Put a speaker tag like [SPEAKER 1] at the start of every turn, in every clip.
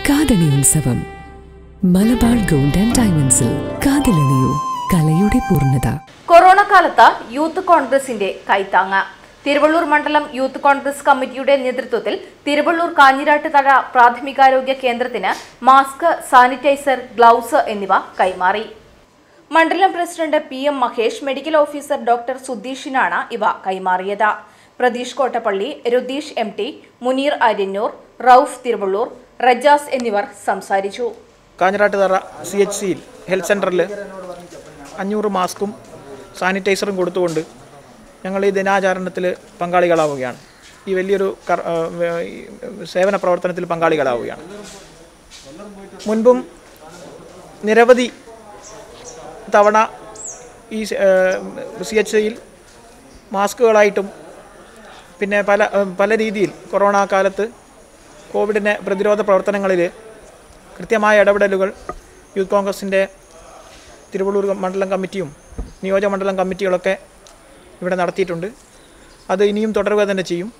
[SPEAKER 1] കാതണി ഉത്സവം Malabar gold and ഡയമണ്ട്സിൽ കാതിലണിയൂ കലയുടെ പൂർണ്ണത
[SPEAKER 2] കൊറോണ കാലത്ത് യൂത്ത് കോൺഗ്രസിന്റെ കൈത്താങ്ങ് തിരുവള്ളൂർ മണ്ഡലം യൂത്ത് കോൺഗ്രസ് കമ്മിറ്റിയുടെ നേതൃത്വത്തിൽ തിരുവള്ളൂർ കാഞ്ഞിരാട്ട് തഴ പ്രാഥമികാരോഗ്യ കേന്ദ്രത്തിന് മാസ്ക് സാനിറ്റൈസർ ഗ്ലൗസ് എന്നിവ കൈമാറി മണ്ഡലം president P M Mahesh medical officer doctor സുധീഷിനാണ് ഇവ കൈമാറിയത് പ്രതീഷ് കോട്ടപ്പള്ളി രുദീഷ് എം ടി മുനീർ അര്യന്നൂർ റൌഫ് തിരുവള്ളൂർ റജാസ് എന്നിവർ സംസാരിച്ചു
[SPEAKER 3] കാഞ്ഞിരാട്ട് തറ സി എച്ച് സിയിൽ ഹെൽത്ത് സെൻറ്ററിൽ അഞ്ഞൂറ് മാസ്കും സാനിറ്റൈസറും കൊടുത്തുകൊണ്ട് ഞങ്ങൾ ഈ ദിനാചരണത്തിൽ പങ്കാളികളാവുകയാണ് ഈ വലിയൊരു കർ- ആ, വേ- ഈ സേവന പ്രവർത്തനത്തിൽ പങ്കാളികളാവുകയാണ് മുൻപും നിരവധി തവണ ഈ സി എച്ച് സിയിൽ മാസ്കുകളായിട്ടും പിന്നെ പല പല രീതിയിൽ കൊറോണ കാലത്ത് കോവിഡിനെ പ്രതിരോധ പ്രവർത്തനങ്ങളിൽ കൃത്യമായ ഇടപെടലുകൾ യൂത്ത് കോൺഗ്രസിൻ്റെ തിരുവള്ളൂർ മണ്ഡലം കമ്മിറ്റിയും നിയോജകമണ്ഡലം കമ്മിറ്റികളൊക്കെ ഇവിടെ നടത്തിയിട്ടുണ്ട് അത് ഇനിയും തുടരുക തന്നെ ചെയ്യും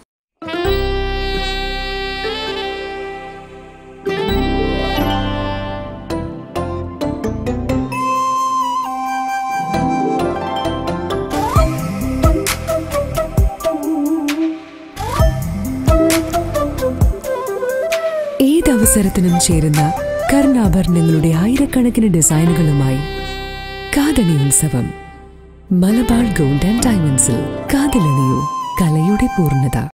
[SPEAKER 1] ഏതവസരത്തിനും ചേരുന്ന കർണാഭരണങ്ങളുടെ ആയിരക്കണക്കിന് ഡിസൈനുകളുമായി കാതണി ഉത്സവം മലബാർ ഗോൾഡ് ആൻഡ് ഡയമണ്ട്സിൽ കാതിലണിയൂ കലയുടെ പൂർണ്ണത